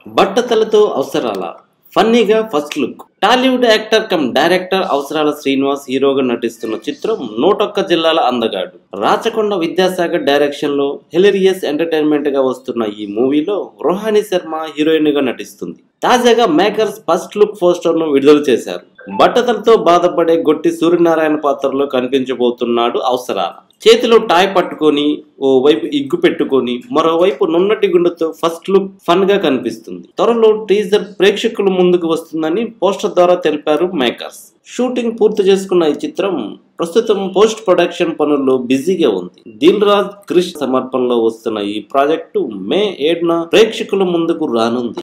బట్టతలతో అవసరాల ఫన్నీగా first look Tollywood actor cum director Avasarala Srinivas హీరోగా నటిస్తున్న చిత్రం నూటొక్క జిల్లాల అందగాడు రాచకొండ విద్యాసాగర్ డైరెక్షన్ లో హిలరియస్ ఎంటర్టైన్మెంట్ గా వస్తున్న ఈ మూవీలో రోహాని శర్మ హీరోయిన్ గా నటిస్తుంది తాజాగా మేకర్స్ ఫస్ట్ లుక్ పోస్టర్ ను విడుదల చేశారు బట్టతలతో బాధపడే గొట్టి సూర్యనారాయణ పాత్రలో కనిపించబోతున్నాడు అవసరాల చేతిలో టాయ్ పట్టుకొని ఓ వైపు ఇగ్గు పెట్టుకొని మరోవైపు నున్నటి గుండెతో ఫస్ట్ లుక్ ఫన్ గా కనిపిస్తుంది త్వరలో టీజర్ ప్రేక్షకుల ముందుకు వస్తుందని పోస్టర్ ద్వారా తెలిపారు మేకర్స్ షూటింగ్ పూర్తి చేసుకున్న ఈ చిత్రం ప్రస్తుతం పోస్ట్ ప్రొడక్షన్ పనుల్లో బిజీగా ఉంది దిల్ రాజ్ క్రిష్ సమర్పణలో వస్తున్న ఈ ప్రాజెక్టు మే ఏడున ప్రేక్షకుల ముందుకు రానుంది